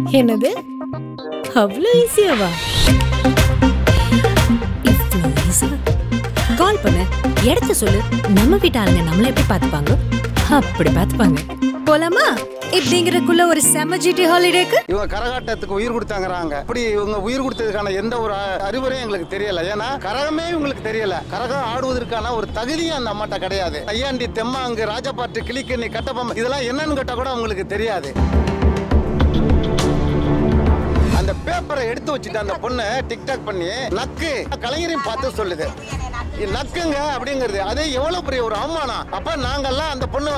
என்னது அவ்வளோ ஈஸியாவா இவ்வளோ ஈஸியா கால் பண்ணு இடத்த சொல்லு நம்ம வீட்டு ஆளுங்க நம்மள எப்படி பார்த்துப்பாங்க அப்படி பார்த்துப்பாங்க போலாமா இப்படிங்கிறதுக்குள்ள ஒரு செம ஜிடி ஹாலிடேக்கு இவங்க கரகாட்டத்துக்கு உயிர் கொடுத்தாங்கறாங்க அப்படி இவங்க உயிர் கொடுத்ததுக்கான எந்த ஒரு அ- அறிவுரையும் எங்களுக்கு தெரியல ஏன்னா கரகமே இவங்களுக்கு தெரியல கரகம் ஆடுவதற்கான ஒரு தகுதியும் அந்த அம்மாட்ட கிடையாது ஐயாண்டி தெம்மாங்கு ராஜபாட்டு கிளிக்கண்ணி கட்டபொம்மை இதெல்லாம் என்னன்னு கேட்டா கூட அவங்களுக்கு தெரியாது அந்த பேப்பரை எடுத்து வச்சுட்டு அந்த பொண்ணு டிக்டாக் பண்ணி நக்கு கலைஞரையும் பார்த்து சொல்லுது இது நக்குங்க அப்படிங்கிறது அதே எவ்வளவு பெரிய ஒரு அவமானம் அப்ப நாங்கெல்லாம் அந்த பொண்ணு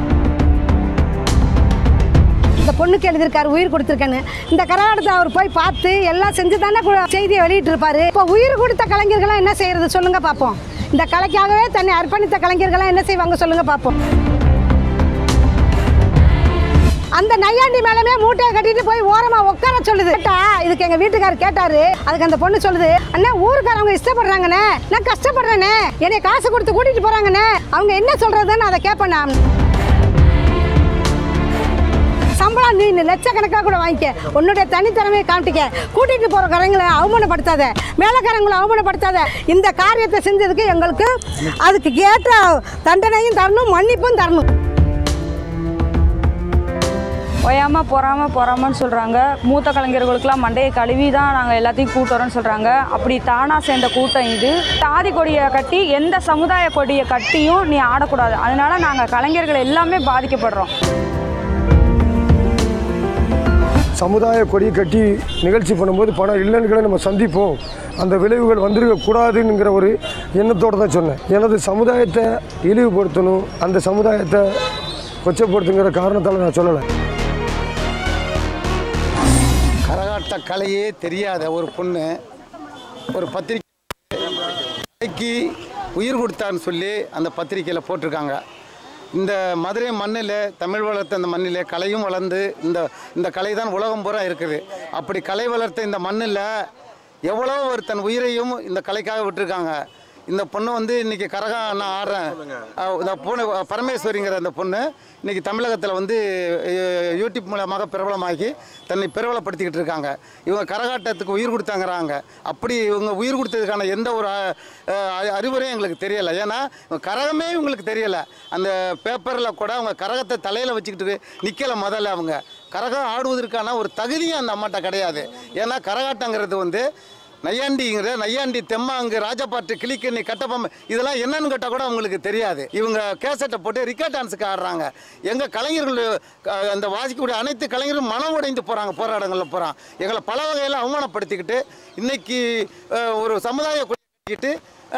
இந்த பொண்ணுக்கு எழுதியிருக்காரு உயிர் கொடுத்துருக்கேன்னு இந்த கரகாட்டத்தை அவர் போய் பார்த்து எல்லாம் செஞ்சு தானே கு- செய்தியை வெளியிட்டு இருப்பாரு இப்போ உயிர் கொடுத்த கலைஞர்கள்லாம் என்ன செய்யறது சொல்லுங்க பார்ப்போம் இந்த கலைக்காகவே தன்னை அர்ப்பணித்த கலைஞர்கள்லாம் என்ன செய்வாங்க சொல்லுங்க பார்ப்போம் அந்த நையாண்டி மேலமே மூட்டையை கட்டிட்டு போய் ஓரமா உட்கார சொல்லுது கேட்டா இதுக்கு எங்க வீட்டுக்காரர் கேட்டாரு அதுக்கு அந்த பொண்ணு சொல்லுது அண்ணா ஊருக்காரவங்க இஷ்டப்படுறாங்கண்ணே நான் கஷ்டப்படுறேனே என்னை காசு கொடுத்து கூட்டிட்டு போறாங்கண்ணே அவங்க என்ன சொல்றதுன்னு அதை கேட்பேன் நான் சம்பளம் நீ லட்சக்கணக்காக கூட வாங்கிக்க உன்னுடைய தனித்திறமையை காமிட்டிக்க கூட்டிட்டு போற கரங்களை அவமானப்படுத்தாத மேலக்காரங்களை அவமானப்படுத்தாத இந்த காரியத்தை செஞ்சதுக்கு எங்களுக்கு அதுக்கு ஏற்ற தண்டனையும் தரணும் மன்னிப்பும் தரணும் ஓயாம பொறாம பொறாமன்னு சொல்கிறாங்க மூத்த கலைஞர்களுக்கெல்லாம் மண்டையை கழுவி தான் நாங்கள் எல்லாத்தையும் கூட்டுறோம்னு சொல்கிறாங்க அப்படி தானாக சேர்ந்த கூட்டம் இது சாதி கொடியை கட்டி எந்த சமுதாய கொடியை கட்டியும் நீ ஆடக்கூடாது அதனால நாங்கள் கலைஞர்கள் எல்லாமே பாதிக்கப்படுறோம் சமுதாய கொடி கட்டி நிகழ்ச்சி பண்ணும்போது பல இல்லைன்களை நம்ம சந்திப்போம் அந்த விளைவுகள் வந்துருக்கக்கூடாதுங்கிற ஒரு எண்ணத்தோடு தான் சொன்னேன் எனது சமுதாயத்தை இழிவுபடுத்தணும் அந்த சமுதாயத்தை கொச்சப்படுத்துங்கிற காரணத்தால் நான் சொல்லலை கரகாட்ட கலையே தெரியாத ஒரு பொண்ணு ஒரு பத்திரிக்கைக்கு உயிர் கொடுத்தான்னு சொல்லி அந்த பத்திரிக்கையில் போட்டிருக்காங்க இந்த மதுரை மண்ணில் தமிழ் வளர்த்த இந்த மண்ணில் கலையும் வளர்ந்து இந்த இந்த கலை தான் உலகம் பூரா இருக்குது அப்படி கலை வளர்த்த இந்த மண்ணில் எவ்வளோ ஒரு தன் உயிரையும் இந்த கலைக்காக விட்டுருக்காங்க இந்த பொண்ணு வந்து இன்னைக்கு கரகம் நான் ஆடுறேன் அஹ் இந்த பொண்ணு பரமேஸ்வரிங்கிற அந்த பொண்ணு இன்னைக்கு தமிழகத்தில் வந்து அஹ், யூடியூப் மூலமாக பிரபலமாகி தன்னை பிரபலப்படுத்திக்கிட்டு இருக்காங்க இவங்க கரகாட்டத்துக்கு உயிர் கொடுத்தாங்கறாங்க அப்படி இவங்க உயிர் கொடுத்ததுக்கான எந்த ஒரு அஹ், அறிவுரையும் எங்களுக்கு தெரியலை ஏன்னா இவங்க கரகமே இவங்களுக்கு தெரியலை அந்த பேப்பரில் கூட அவங்க கரகத்தை தலையில் வச்சுக்கிட்டு நிற்கலை முதல்ல அவங்க கரகம் ஆடுவதற்கான ஒரு தகுதியும் அந்த அம்மாட்ட கிடையாது ஏன்னா கரகாட்டங்கிறது வந்து நையாண்டிங்கிற நையாண்டி தெம்மாங்கு ராஜபாட்டு கிளிக்கண்ணி கட்டபொம்மை இதெல்லாம் என்னன்னு கேட்டால் கூட அவங்களுக்கு தெரியாது இவங்க கேசட்டை போட்டு ரிக்கா டான்ஸுக்கு ஆடுறாங்க எங்கள் கலைஞர்கள் அஹ், அந்த வாசிக்கக்கூடிய அனைத்து கலைஞரும் மனம் உடைந்து போகிறாங்க போராட்டங்களில் போகிறாங்க எங்களை பல வகையில் அவமானப்படுத்திக்கிட்டு இன்னைக்கு அஹ், ஒரு சமுதாய கட்டிக்கிட்டு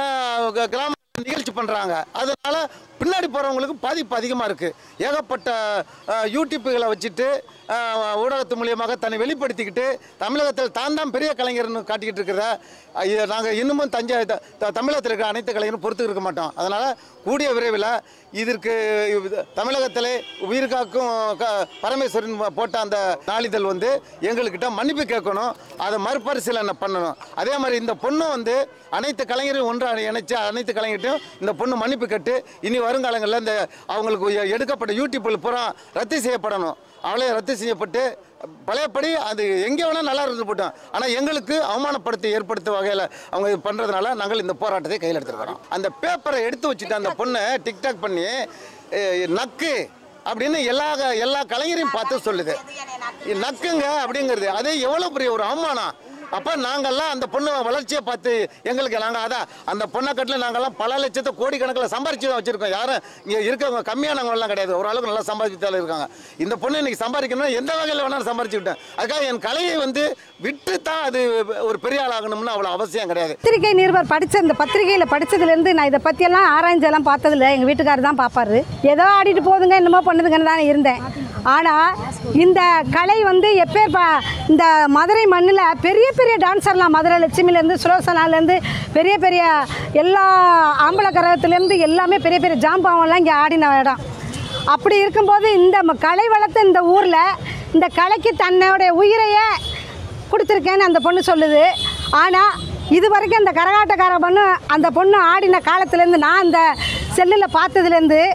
கிராம நிகழ்ச்சி பண்ணுறாங்க அதனால பின்னாடி போகிறவங்களுக்கு பாதிப்பு அதிகமாக இருக்குது ஏகப்பட்ட அஹ், யூடியூப்புகளை வச்சுட்டு அஹ், ஊடகத்து மூலியமாக தன்னை வெளிப்படுத்திக்கிட்டு தமிழகத்தில் தான் தான் பெரிய கலைஞர்னு காட்டிக்கிட்டு இருக்கிறத நாங்கள் இன்னமும் தஞ்சை த- த- தமிழகத்தில் இருக்கிற அனைத்து கலைஞரும் பொறுத்து இருக்க மாட்டோம் அதனால் கூடிய விரைவில் இதற்கு இது- தமிழகத்திலே உயிர் காக்கும் க பரமேஸ்வரன் போட்ட அந்த நாளிதழ் வந்து எங்கள்கிட்ட மன்னிப்பு கேட்கணும் அதை மறுபரிசீலனை பண்ணணும் அதே மாதிரி இந்த பொண்ணு வந்து அனைத்து கலைஞரையும் ஒன்று இணைச்சு அனைத்து கலைஞர்கிட்டையும் இந்த பொண்ணு மன்னிப்பு கேட்டு இனி வருங்காலங்களில் இந்த அவங்களுக்கு எ- எடுக்கப்பட்ட யூடியூப்பில் பூரா ரத்து செய்யப்படணும் அவளே ரத்து செய்யப்பட்டு பழையபடி அது எங்கே வேணால் நல்லா இருந்து போட்டோம் ஆனால் எங்களுக்கு அவமானப்படுத்தி ஏற்படுத்த வகையில் அவங்க இது பண்ணுறதுனால நாங்கள் இந்த போராட்டத்தை கையில் எடுத்துருக்கிறோம் அந்த பேப்பரை எடுத்து வச்சுட்டு அந்த பொண்ணு டிக்டாக் பண்ணி அஹ், நக்கு அப்படின்னு எல்லா எல்லா கலைஞரையும் பார்த்து சொல்லுது இது நக்குங்க அப்படிங்கிறது அதே எவ்வளோ பெரிய ஒரு அவமானம் அப்போ நாங்கள்லாம் அந்த பொண்ணு வளர்ச்சியை பார்த்து எங்களுக்கு நாங்கள் அதான் அந்த பொண்ணை கட்டில் நாங்கள்லாம் பல லட்சத்தை கோடிக்கணக்கில் சம்பாரிச்சு தான் வச்சுருக்கோம் யாரும் இங்கே இருக்கவங்க கம்மியானவங்கலாம் கிடையாது ஓரளவுக்கு நல்லா சம்பாதிச்சாலும் இருக்காங்க இந்த பொண்ணு இன்னைக்கு சம்பாதிக்கணும்னா எந்த வகையில் வேணாலும் சம்பாரிச்சுக்கிட்டேன் அதுக்காக என் கலையை வந்து விட்டு தான் அது ஒரு பெரிய ஆளாகணும்னு அவ்வளோ அவசியம் கிடையாது பத்திரிகை நிருபர் படித்த இந்த பத்திரிகையில் படித்ததுலேருந்து நான் இதை பற்றியெல்லாம் ஆராய்ஞ்செல்லாம் பார்த்ததில்ல எங்கள் வீட்டுக்காரர் தான் பார்ப்பாரு ஏதோ ஆடிட்டு போகுதுங்க என்னமோ பண்ணுதுங்கன்னு தான் இருந்தேன் ஆனால் இந்த கலை வந்து எப்பேர் ப இந்த மதுரை மண்ணில் பெரிய பெரிய டான்ஸர்லாம் மதுரை லட்சுமிலேருந்து சுலோசனாலேருந்து பெரிய பெரிய எல்லா ஆம்பளை கரகத்துலேருந்து எல்லாமே பெரிய பெரிய ஜாம்பாவெல்லாம் இங்கே ஆடின இடம் அப்படி இருக்கும்போது இந்த ம- கலை வளர்த்த இந்த ஊரில் இந்த கலைக்கு தன்னுடைய உயிரையே கொடுத்துருக்கேன்னு அந்த பொண்ணு சொல்லுது ஆனால் இது வரைக்கும் அந்த கரகாட்டக்கார பொண்ணு அந்த பொண்ணு ஆடின காலத்துலேருந்து நான் அந்த செல்லில் பார்த்ததுலேருந்து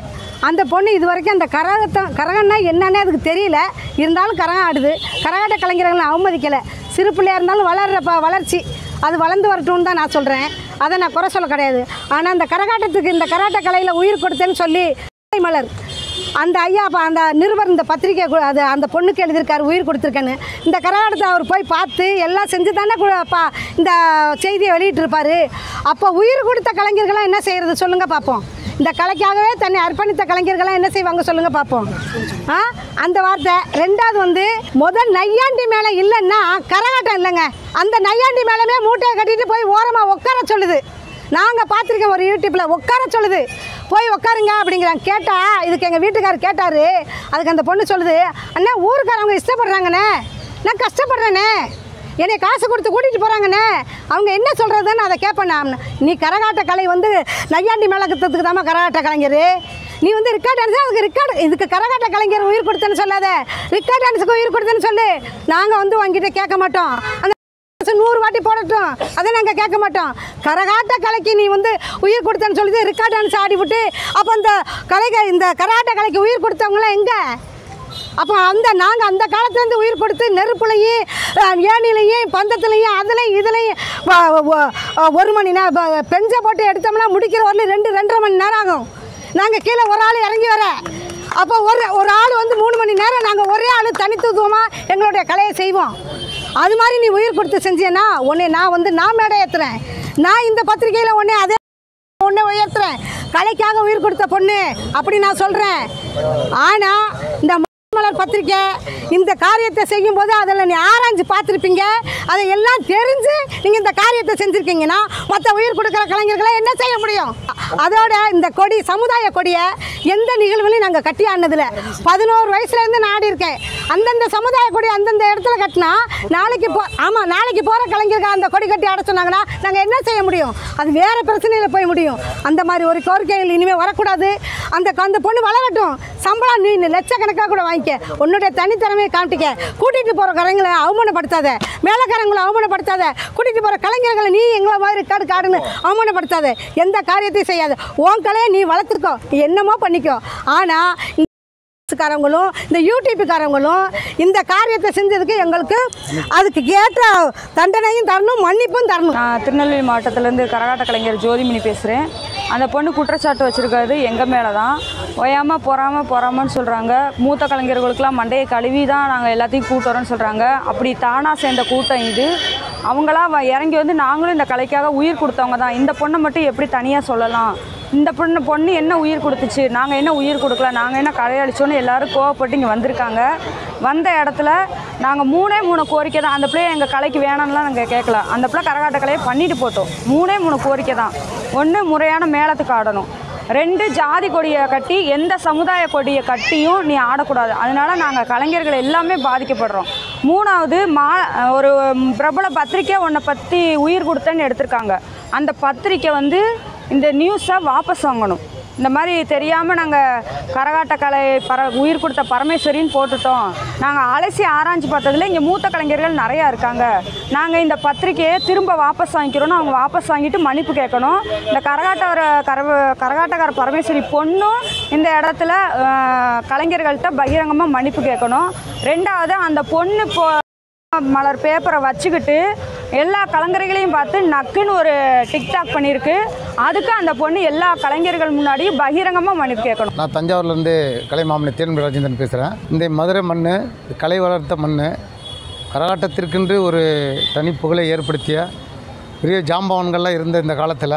அந்த பொண்ணு இது வரைக்கும் அந்த கரகத்தம் கரகம்னா என்னன்னே அதுக்கு தெரியல இருந்தாலும் கரகம் ஆடுது கரகாட்ட கலைஞர்களை அவமதிக்கலை சிறு பிள்ளையா இருந்தாலும் வளர்ற ப வளர்ச்சி அது வளர்ந்து வரட்டும்னு தான் நான் சொல்கிறேன் அதை நான் குறை சொல்ல கிடையாது ஆனால் அந்த கரகாட்டத்துக்கு இந்த கராட்ட கலையில் உயிர் கொடுத்தேன்னு சொல்லி மலர் அந்த ஐயா அப்ப அந்த நிருபர் இந்த பத்திரிக்கை கு- அது அந்த பொண்ணுக்கு எழுதியிருக்காரு உயிர் கொடுத்துருக்கேன்னு இந்த கரகாட்டத்தை அவர் போய் பார்த்து எல்லாம் செஞ்சு தானே கு- பா இந்த செய்தியை வெளியிட்டிருப்பாரு அப்போ உயிர் கொடுத்த கலைஞர்கள்லாம் என்ன செய்கிறது சொல்லுங்கள் பார்ப்போம் இந்த கலைக்காகவே தன்னை அர்ப்பணித்த கலைஞர்கள்லாம் என்ன செய்வாங்க சொல்லுங்கள் பார்ப்போம் ஆ அந்த வார்த்தை ரெண்டாவது வந்து முதல் நையாண்டி மேலே இல்லைன்னா கரகாட்டம் இல்லைங்க அந்த நையாண்டி மேலமே மூட்டையை கட்டிட்டு போய் ஓரமாக உட்கார சொல்லுது நாங்கள் பார்த்துருக்கேன் ஒரு யூடியூப்பில் உட்கார சொல்லுது போய் உட்காருங்க அப்படிங்கிறாங்க கேட்டால் இதுக்கு எங்கள் வீட்டுக்காரர் கேட்டார் அதுக்கு அந்த பொண்ணு சொல்லுது அண்ணா ஊருக்காரவங்க இஷ்டப்படுறாங்கண்ணே நான் கஷ்டப்படுறேனே என்னை காசு கொடுத்து கூட்டிகிட்டு போகிறாங்கண்ணே அவங்க என்ன சொல்கிறதுன்னு அதை கேட்பேன் நான் நீ கரகாட்ட கலை வந்து நையாண்டி மேலகத்துக்கு தாம்மா கரகாட்ட கலைஞர் நீ வந்து ரிக்கார்ட் டான்ஸ் அதுக்கு ரிக்கார்டு இதுக்கு கரகாட்ட கலைஞர் உயிர் கொடுத்தேன்னு சொல்லாத ரிக்கார்ட் டான்ஸுக்கு உயிர் கொடுத்தேன்னு சொல்லு நாங்கள் வந்து உங்ககிட்ட கேட்க மாட்டோம் அந்த காசு நூறு வாட்டி போடட்டும் அதை நாங்கள் கேட்க மாட்டோம் கரகாட்ட கலைக்கு நீ வந்து உயிர் கொடுத்தேன்னு சொல்லி ரெக்கார்ட் டான்ஸ் ஆடி விட்டு அப்போ அந்த கலைக்கு இந்த கரகாட்ட கலைக்கு உயிர் கொடுத்தவங்களாம் எங்கே அப்போ அந்த நாங்கள் அந்த காலத்துலேருந்து உயிர் கொடுத்து நெருப்புலையும் அஹ், ஏணிலையும் பந்தத்துலையும் அதுலையும் இதுலையும் வ- வ- அஹ், ஒரு மணி நேரம் ப- பெஞ்சை போட்டு எடுத்தோம்னா முடிக்கிற வரலையும் ரெண்டு ரெண்டரை மணி நேரம் ஆகும் நாங்கள் கீழே ஒரு ஆள் இறங்கி வர அப்போ ஒரு ஒரு ஆள் வந்து மூணு மணி நேரம் நாங்கள் ஒரே ஆள் தனித்துவமாக எங்களுடைய கலையை செய்வோம் அது மாதிரி நீ உயிர் கொடுத்து செஞ்சேன்னா உன்னை நான் வந்து நான் மேடை ஏற்றுறேன் நான் இந்த பத்திரிக்கையில் உன்னை அதே உன்னை உயர்த்துறேன் கலைக்காக உயிர் கொடுத்த பொண்ணு அப்படி நான் சொல்கிறேன் ஆனால் இந்த மலர் பத்திரிக்கை இந்த காரியத்தை செய்யும்போது அதில் நீ ஆராய்ஞ்சு பார்த்துருப்பீங்க அதை எல்லாம் தெரிஞ்சு நீங்கள் இந்த காரியத்தை செஞ்சுருக்கீங்கன்னா மற்ற உயிர் கொடுக்குற கலைஞர்களை என்ன செய்ய முடியும் அதோட இந்த கொடி சமுதாய கொடியை எந்த நிகழ்வுலையும் நாங்கள் கட்டி ஆனதில்ல பதினோரு வயசுலேருந்து நான் ஆடி இருக்கேன் அந்தந்த சமுதாய கொடி அந்தந்த இடத்துல கட்டினா நாளைக்கு போ ஆமாம் நாளைக்கு போகிற கலைஞர்கள் அந்த கொடி கட்டி ஆட சொன்னாங்கன்னா நாங்கள் என்ன செய்ய முடியும் அது வேறு பிரச்சனையில் போய் முடியும் அந்த மாதிரி ஒரு கோரிக்கைகள் இனிமேல் வரக்கூடாது அந்த அந்த பொண்ணு வளரட்டும் சம்பளம் நீ லட்சக்கணக்காக கூட வாங்கிக்க உன்னுடைய தனித்திறமையை காமிட்டிக்க கூட்டிகிட்டு போகிற கலைஞர்களை அவமானப்படுத்தாத மேலக்காரங்களை அவமானப்படுத்தாத கூட்டிகிட்டு போகிற கலைஞர்களை நீ எங்களை மாதிரி காடு காடுன்னு அவமானப்படுத்தாத எந்த காரியத்தையும் செய்யாத உன் கலையை நீ வளர்த்துருக்கோ நீ என்னமோ பண்ணிக்கோ ஆனால் காரங்களும் இந்த யூடியூப்புக்காரங்களும் இந்த காரியத்தை செஞ்சதுக்கு எங்களுக்கு அதுக்கு ஏற்ற தண்டனையும் தரணும் மன்னிப்பும் தரணும் நான் திருநெல்வேலி மாவட்டத்திலேருந்து கரகாட்ட கலைஞர் ஜோதிமணி பேசுகிறேன் அந்த பொண்ணு குற்றச்சாட்டு வச்சுருக்கிறது எங்கள் மேலே தான் ஓயாமல் பொறாமல் பொறாமன்னு சொல்கிறாங்க மூத்த கலைஞர்களுக்கெல்லாம் மண்டையை கழுவி தான் நாங்கள் எல்லாத்தையும் கூட்டுறோன்னு சொல்கிறாங்க அப்படி தானாக சேர்ந்த கூட்டம் இது அவங்களா வ- இறங்கி வந்து நாங்களும் இந்த கலைக்காக உயிர் கொடுத்தவங்க தான் இந்த பொண்ணை மட்டும் எப்படி தனியாக சொல்லலாம் இந்த பொண்ணு பொண்ணு என்ன உயிர் கொடுத்துச்சு நாங்கள் என்ன உயிர் கொடுக்கல நாங்கள் என்ன கலையடிச்சோன்னு எல்லாரும் கோவப்பட்டு இங்கே வந்திருக்காங்க வந்த இடத்துல நாங்கள் மூணே மூணு கோரிக்கை தான் அந்த பிள்ளைய எங்கள் கலைக்கு வேணாம்லாம் நாங்கள் கேட்கல அந்த பிள்ளை கரகாட்ட கலையை பண்ணிட்டு போட்டோம் மூணே மூணு கோரிக்கை தான் ஒன்று முறையான மேளத்துக்கு ஆடணும் ரெண்டு ஜாதி கொடியை கட்டி எந்த சமுதாய கொடியை கட்டியும் நீ ஆடக்கூடாது அதனால நாங்கள் கலைஞர்கள் எல்லாமே பாதிக்கப்படுறோம் மூணாவது மா ஒரு பிரபல பத்திரிக்கை உன்னை பற்றி உயிர் கொடுத்தேன்னு எடுத்திருக்காங்க அந்த பத்திரிக்கை வந்து இந்த நியூஸை வாபஸ் வாங்கணும் இந்த மாதிரி தெரியாமல் நாங்கள் கரகாட்ட கலை பர உயிர் கொடுத்த பரமேஸ்வரின்னு போட்டுட்டோம் நாங்கள் அலசி ஆராய்ஞ்சு பார்த்ததுல இங்கே மூத்த கலைஞர்கள் நிறையா இருக்காங்க நாங்கள் இந்த பத்திரிக்கையை திரும்ப வாபஸ் வாங்கிக்கிறோன்னு அவங்க வாபஸ் வாங்கிட்டு மன்னிப்பு கேட்கணும் இந்த கரகாட்டவர கர கரகாட்டக்கார பரமேஸ்வரி பொண்ணும் இந்த இடத்துல அஹ், கலைஞர்கள்ட்ட பகிரங்கமாக மன்னிப்பு கேட்கணும் ரெண்டாவது அந்த பொண்ணு இப்போ மலர் பேப்பரை வச்சுக்கிட்டு எல்லா கலைஞர்களையும் பார்த்து நக்குன்னு ஒரு டிக்டாக் பண்ணியிருக்கு அதுக்கு அந்த பொண்ணு எல்லா கலைஞர்கள் முன்னாடியும் பகிரங்கமாக மன்னிப்பு கேட்கணும் நான் தஞ்சாவூர்லேருந்து கலைமாமணி தேர்வு ராஜேந்திரன் பேசுகிறேன் இந்த மதுரை மண் கலை வளர்த்த மண் கரகாட்டத்திற்கென்று ஒரு தனி புகழை ஏற்படுத்திய பெரிய ஜாம்பவான்கள்லாம் இருந்த இந்த காலத்தில்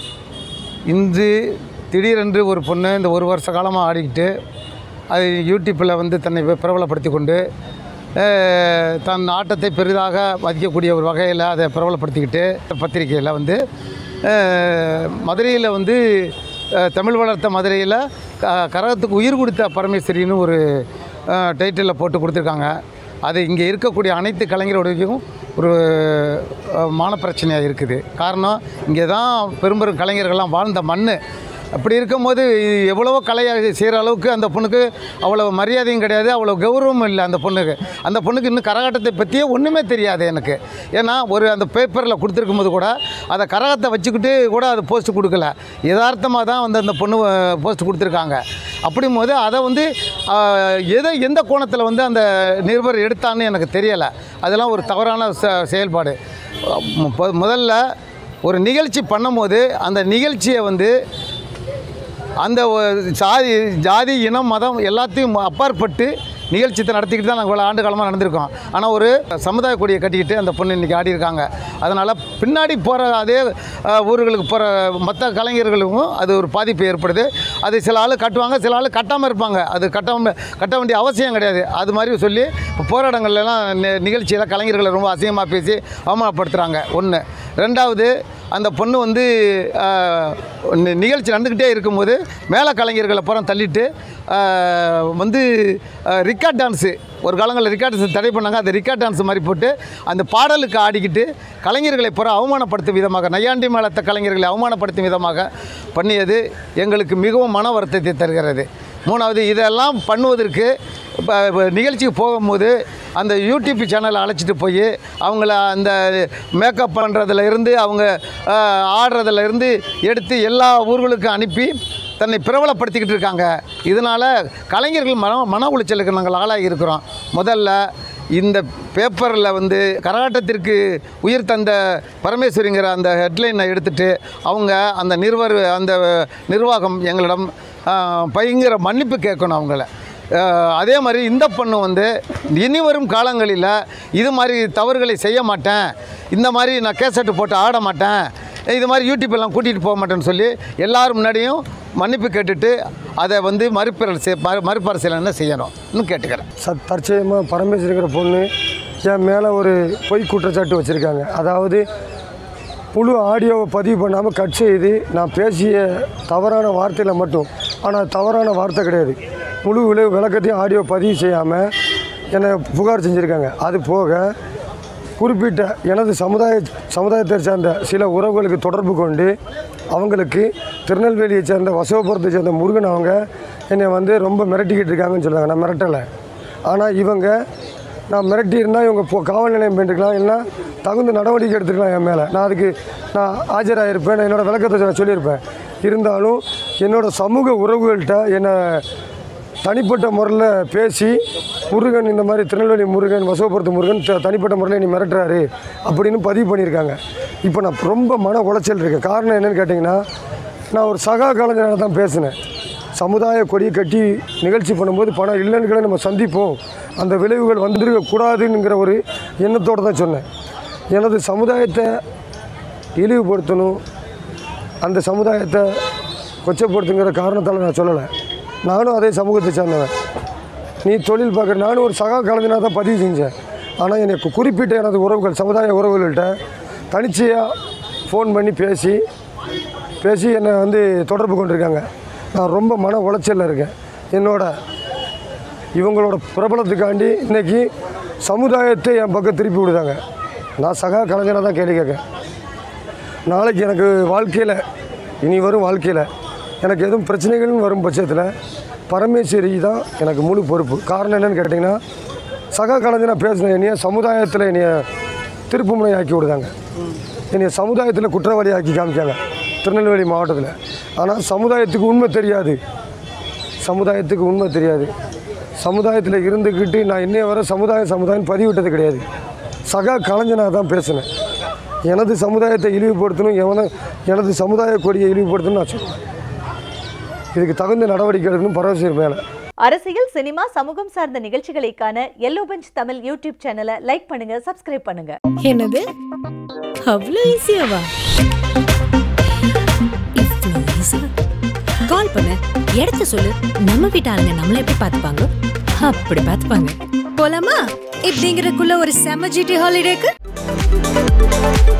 இன்று திடீரென்று ஒரு பொண்ணு இந்த ஒரு வருஷ காலமாக ஆடிக்கிட்டு அது யூடியூப்பில் வந்து தன்னை பிர- பிரபலப்படுத்தி கொண்டு அஹ், தன் ஆட்டத்தை பெரிதாக மதிக்கக்கூடிய ஒரு வகையில் அதை பிரபலப்படுத்திக்கிட்டு பத்திரிகையில் வந்து மதுரையில் வந்து அஹ், தமிழ் வளர்த்த மதுரையில் க- கரகத்துக்கு உயிர் கொடுத்த பரமேஸ்வரின்னு ஒரு டைட்டிலில் போட்டு கொடுத்துருக்காங்க அது இங்கே இருக்கக்கூடிய அனைத்து கலைஞர்களுக்கும் ஒரு அஹ், மான பிரச்சனையாக இருக்குது காரணம் இங்கே தான் பெரும்பெரும் கலைஞர்கள்லாம் வாழ்ந்த மண் அப்படி இருக்கும்போது இது எவ்வளவோ கலையை செய்கிற அளவுக்கு அந்த பொண்ணுக்கு அவ்வளோ மரியாதையும் கிடையாது அவ்வளோ கௌரவமும் இல்லை அந்த பொண்ணுக்கு அந்த பொண்ணுக்கு இன்னும் கரகாட்டத்தை பற்றியே ஒன்றுமே தெரியாது எனக்கு ஏன்னா ஒரு அந்த பேப்பரில் கொடுத்துருக்கும் போது கூட அதை கரகத்தை வச்சுக்கிட்டு கூட அது போஸ்ட் கொடுக்கல யதார்த்தமாக தான் வந்து அந்த பொண்ணு போஸ்ட் கொடுத்துருக்காங்க அப்படியும் போது அதை வந்து ஆஹ், எதை எந்த கோணத்தில் வந்து அந்த நிருபர் எடுத்தான்னு எனக்கு தெரியலை அதெல்லாம் ஒரு தவறான செ- செயல்பாடு மு- முதல்ல ஒரு நிகழ்ச்சி பண்ணும்போது அந்த நிகழ்ச்சியை வந்து அந்த ஒ- சாதி ஜாதி இனம் மதம் எல்லாத்தையும் அப்பாற்பட்டு நிகழ்ச்சியை நடத்திக்கிட்டு தான் நாங்கள் இவ்வளோ ஆண்டு காலமாக நடந்திருக்கோம் ஆனால் ஒரு சமுதாய கொடியை கட்டிக்கிட்டு அந்த பொண்ணு இன்றைக்கி ஆடியிருக்காங்க அதனால் பின்னாடி போகிற அதே அஹ், ஊர்களுக்கு போகிற மற்ற கலைஞர்களுக்கும் அது ஒரு பாதிப்பு ஏற்படுது அது சில ஆள் கட்டுவாங்க சில ஆள் கட்டாமல் இருப்பாங்க அது கட்டாம கட்ட வேண்டிய அவசியம் கிடையாது அது மாதிரி சொல்லி இப்போ போராட்டங்கள்லாம் நிகழ்ச்சியில் கலைஞர்களை ரொம்ப அசிங்கமாக பேசி அவமானப்படுத்துகிறாங்க ஒன்று ரெண்டாவது அந்த பொண்ணு வந்து ஆஹ், நி- நிகழ்ச்சி நடந்துக்கிட்டே இருக்கும்போது மேலே கலைஞர்களை புறம் தள்ளிட்டு ஆஹ், வந்து ரிக்கார்ட் டான்ஸு ஒரு காலங்களில் ரிக்கார்ட் டான்ஸ் தடை பண்ணாங்க அந்த ரிக்கார்ட் டான்ஸ் மாதிரி போட்டு அந்த பாடலுக்கு ஆடிக்கிட்டு கலைஞர்களை புற அவமானப்படுத்தும் விதமாக நையாண்டி மேளத்த கலைஞர்களை அவமானப்படுத்தும் விதமாக பண்ணியது எங்களுக்கு மிகவும் மன வருத்தத்தை தருகிறது மூணாவது இதெல்லாம் பண்ணுவதற்கு இப்போ இப்போ நிகழ்ச்சிக்கு போகும்போது அந்த யூடியூப் சேனலை அழைச்சிட்டு போய் அவங்கள அந்த மேக்கப் பண்ணுறதுல இருந்து அவங்க ஆஹ், ஆடுறதுல இருந்து எடுத்து எல்லா ஊர்களுக்கும் அனுப்பி தன்னை பிரபலப்படுத்திக்கிட்டு இருக்காங்க இதனால் கலைஞர்கள் மன மன உளைச்சலுக்கு நாங்கள் ஆளாகி இருக்கிறோம் முதல்ல இந்த பேப்பரில் வந்து கரகாட்டத்திற்கு உயிர் தந்த பரமேஸ்வரிங்கிற அந்த ஹெட்லைனை எடுத்துட்டு அவங்க அந்த நிர்வர் அந்த நிர்வாகம் எங்களிடம் ஆஹ், பயங்கர மன்னிப்பு கேட்கணும் அவங்கள ஆஹ், அதே மாதிரி இந்த பொண்ணு வந்து இனி வரும் காலங்களில் இது மாதிரி தவறுகளை செய்ய மாட்டேன் இந்த மாதிரி நான் கேசட்டு போட்டு ஆட மாட்டேன் இது மாதிரி யூடியூப் கூட்டிகிட்டு போக மாட்டேன்னு சொல்லி எல்லாரும் முன்னாடியும் மன்னிப்பு கேட்டுட்டு அதை வந்து மறுபரிசீ மறு மறுபரிசீலனை செய்யணும்னு கேட்டுக்கிறேன் சத் தற்சயமாக பரமேஸ்வரிங்கிற பொண்ணு என் மேலே ஒரு பொய் குற்றச்சாட்டு வச்சுருக்காங்க அதாவது முழு ஆடியோவை பதிவு பண்ணாமல் கட் செய்து நான் பேசிய தவறான வார்த்தையில் மட்டும் ஆனால் தவறான வார்த்தை கிடையாது முழு விளை விளக்கத்தையும் ஆடியோ பதிவு செய்யாமல் என்னை புகார் செஞ்சுருக்காங்க அது போக குறிப்பிட்ட எனது சமுதாய சமுதாயத்தை சேர்ந்த சில உறவுகளுக்கு தொடர்பு கொண்டு அவங்களுக்கு திருநெல்வேலியை சேர்ந்த வசவபுரத்தை சேர்ந்த முருகன் அவங்க என்னை வந்து ரொம்ப மிரட்டிக்கிட்டு இருக்காங்கன்னு சொல்லுவாங்க நான் மிரட்டலை ஆனால் இவங்க நான் மிரட்டி இருந்தால் இவங்க போ காவல் நிலையம் பண்ணிருக்கலாம் இல்லைன்னா தகுந்த நடவடிக்கை எடுத்துக்கலாம் என் மேலே நான் அதுக்கு நான் ஆஜராகிருப்பேன் நான் என்னோடய விளக்கத்தை நான் சொல்லியிருப்பேன் இருந்தாலும் என்னோடய சமூக உறவுகள்கிட்ட என்னை தனிப்பட்ட முறையில் பேசி முருகன் இந்த மாதிரி திருநெல்வேலி முருகன் வசவபுரத்து முருகன் த- தனிப்பட்ட முறையில் நீ மிரட்டுறாரு அப்படின்னு பதிவு பண்ணியிருக்காங்க இப்போ நான் ரொம்ப மன உளைச்சல் இருக்கேன் காரணம் என்னன்னு கேட்டிங்கன்னா நான் ஒரு சகா கலைஞராக தான் பேசினேன் சமுதாய கொடியை கட்டி நிகழ்ச்சி பண்ணும்போது பணம் இல்லைன்னு நம்ம சந்திப்போம் அந்த விளைவுகள் வந்துருக்கக்கூடாதுங்கிற ஒரு எண்ணத்தோடு தான் சொன்னேன் எனது சமுதாயத்தை இழிவுபடுத்தணும் அந்த சமுதாயத்தை கொச்சப்படுத்துங்கிற காரணத்தால் நான் சொல்லலை நானும் அதே சமூகத்தை சேர்ந்தவன் நீ தொழில் பார்க்குற நானும் ஒரு சகா கலைஞனாக தான் பதிவு செஞ்சேன் ஆனால் எனக்கு குறிப்பிட்ட எனது உறவுகள் சமுதாய உறவுகள்கிட்ட தனிச்சையாக ஃபோன் பண்ணி பேசி பேசி என்னை வந்து தொடர்பு கொண்டிருக்காங்க நான் ரொம்ப மன உளைச்சலில் இருக்கேன் என்னோட இவங்களோட பிரபலத்துக்காண்டி இன்னைக்கு சமுதாயத்தை என் பக்கம் திருப்பி விடுதாங்க நான் சகா கலைஞனாக தான் கேள்வி கேட்கேன் நாளைக்கு எனக்கு வாழ்க்கையில் இனி வரும் வாழ்க்கையில் எனக்கு எதுவும் பிரச்சனைகள்னு வரும் பட்சத்தில் பரமேஸ்வரி தான் எனக்கு முழு பொறுப்பு காரணம் என்னன்னு கேட்டிங்கன்னா சகா கலைஞனாக பேசினேன் என்னைய சமுதாயத்தில் என்னைய திருப்புமுனை ஆக்கி விடுதாங்க என்னைய சமுதாயத்தில் குற்றவாளி ஆக்கி காமிக்காங்க திருநெல்வேலி மாவட்டத்தில் ஆனால் சமுதாயத்துக்கு உண்மை தெரியாது சமுதாயத்துக்கு உண்மை தெரியாது சமுதாயத்தில் இருந்துக்கிட்டு நான் இன்னைய வரை சமுதாயம் சமுதாயம் பதிவிட்டது கிடையாது சகா கலைஞனாக தான் பேசினேன் எனது சமுதாயத்தை இழிவுபடுத்தணும் எவன எனது சமுதாய கொடியை இழிவுபடுத்தணும்னு நான் சொல்லுவேன் இதுக்கு தகுந்த நடவடிக்கை எடுக்கணும் பரவசர் மேலே அரசியல் சினிமா சமூகம் சார்ந்த நிகழ்ச்சிகளை காண எல்லோ பெஞ்ச் தமிழ் யூடியூப் சேனலை லைக் பண்ணுங்க சப்ஸ்கிரைப் பண்ணுங்க என்னது அவ்வளோ ஈஸியாவா இவ்வளோ easy-ஆ? கால் பண்ணு இடத்த சொல்லு நம்ம வீட்டு ஆளுங்க நம்மள எப்படி பார்த்துப்பாங்க அப்படி பார்த்துப்பாங்க போலாமா இப்படிங்கிறக்குள்ள ஒரு செம ஜிடி ஹாலிடேக்கு